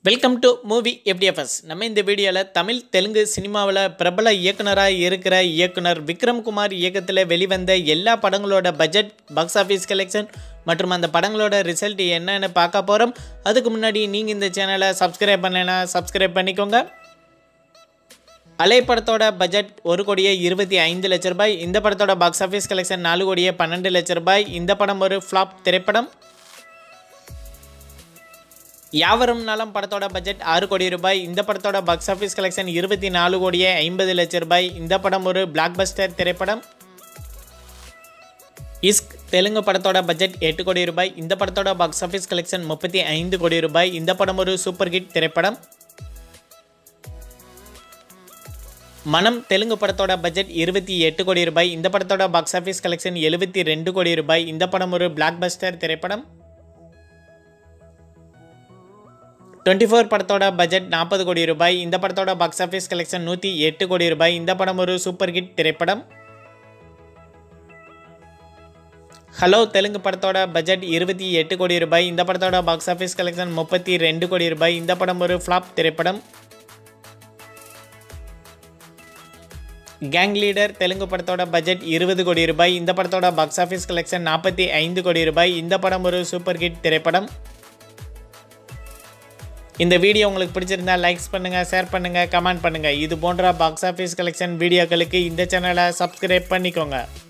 welcome to movie FDFS நம்ம இந்த வீடியோவில் தமிழ் தெலுங்கு சினிமாவில் பிரபல இயக்குனராக இருக்கிற இயக்குனர் விக்ரம் குமார் இயக்கத்தில் வெளிவந்த எல்லா படங்களோட பட்ஜெட் பாக்ஸ் ஆஃபீஸ் கலெக்ஷன் மற்றும் அந்த படங்களோட ரிசல்ட் என்னன்னு பார்க்க போகிறோம் அதுக்கு முன்னாடி நீங்கள் இந்த சேனலை சப்ஸ்கிரைப் பண்ணலைன்னா சப்ஸ்கிரைப் பண்ணிக்கோங்க அலை படத்தோட பட்ஜெட் ஒரு கோடியே இருபத்தி ஐந்து லட்ச ரூபாய் இந்த படத்தோட பாக்ஸ் ஆஃபீஸ் கலெக்ஷன் நாலு கோடியே பன்னெண்டு லட்ச ரூபாய் இந்த படம் ஒரு ஃப்ளாப் திரைப்படம் யாவரும் நலம் படத்தோட பட்ஜெட் ஆறு கோடி ரூபாய் இந்த படத்தோட பாக்ஸ் ஆஃபீஸ் கலெக்ஷன் இருபத்தி நாலு கோடியே ஐம்பது லட்ச ரூபாய் இந்த படம் ஒரு பிளாக் பஸ்டர் திரைப்படம் இஸ்க் தெலுங்கு படத்தோட பட்ஜெட் எட்டு கோடி ரூபாய் இந்த படத்தோட பாக்ஸ் ஆஃபீஸ் கலெக்ஷன் முப்பத்தி ஐந்து கோடி ரூபாய் இந்த படம் ஒரு சூப்பர் ஹிட் திரைப்படம் மனம் தெலுங்கு படத்தோட பட்ஜெட் இருபத்தி எட்டு கோடி ரூபாய் இந்த படத்தோட பாக்ஸ் ஆஃபீஸ் கலெக்ஷன் எழுபத்தி ரெண்டு கோடி ரூபாய் இந்த படம் ஒரு பிளாக் பஸ்டர் திரைப்படம் டுவெண்ட்டி ஃபோர் படத்தோட பட்ஜெட் நாற்பது கோடி ரூபாய் இந்த படத்தோட பாக்ஸ் ஆஃபீஸ் கலெக்ஷன் நூற்றி எட்டு கோடி ரூபாய் இந்த படம் ஒரு சூப்பர் ஹிட் திரைப்படம் ஹலோ தெலுங்கு படத்தோட பட்ஜெட் இருபத்தி எட்டு கோடி ரூபாய் இந்த படத்தோட பாக்ஸ் ஆஃபீஸ் கலெக்ஷன் முப்பத்தி ரெண்டு கோடி ரூபாய் இந்த படம் ஒரு ஃப்ளாப் திரைப்படம் கேங் லீடர் தெலுங்கு படத்தோட பட்ஜெட் இருபது கோடி ரூபாய் இந்த படத்தோட பாக்ஸ் ஆஃபீஸ் கலெக்ஷன் நாற்பத்தி ஐந்து கோடி ரூபாய் இந்த படம் ஒரு சூப்பர் ஹிட் திரைப்படம் இந்த வீடியோ உங்களுக்கு பிடிச்சிருந்தா லைக்ஸ் பண்ணுங்கள் ஷேர் பண்ணுங்கள் கமெண்ட் பண்ணுங்கள் இது போன்ற பாக்ஸ் ஆஃபீஸ் கலெக்ஷன் வீடியோக்களுக்கு இந்த சேனலை சப்ஸ்கிரைப் பண்ணிக்கோங்க